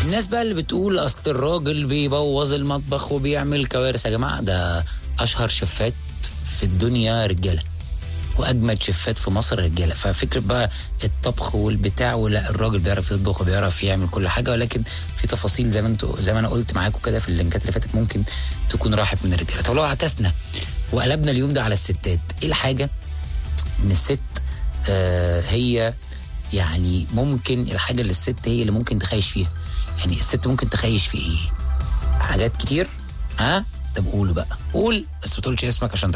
الناس بقى اللي بتقول اصل الراجل بيبوظ المطبخ وبيعمل كوارث يا جماعه ده اشهر شفات في الدنيا رجاله واجمد شفات في مصر رجاله ففكره بقى الطبخ والبتاع ولا الراجل بيعرف يطبخ وبيعرف يعمل كل حاجه ولكن في تفاصيل زي ما انتوا زي ما انا قلت معاكم كده في اللينكات اللي فاتت ممكن تكون راحت من الرجاله طب لو عكسنا وقلبنا اليوم ده على الستات ايه الحاجه ان الست آه هي يعني ممكن الحاجه اللي الست هي اللي ممكن تخيش فيها يعني الست ممكن تخيش في ايه حاجات كتير ها طب قولوا بقى قول بس ما تقولش اسمك عشان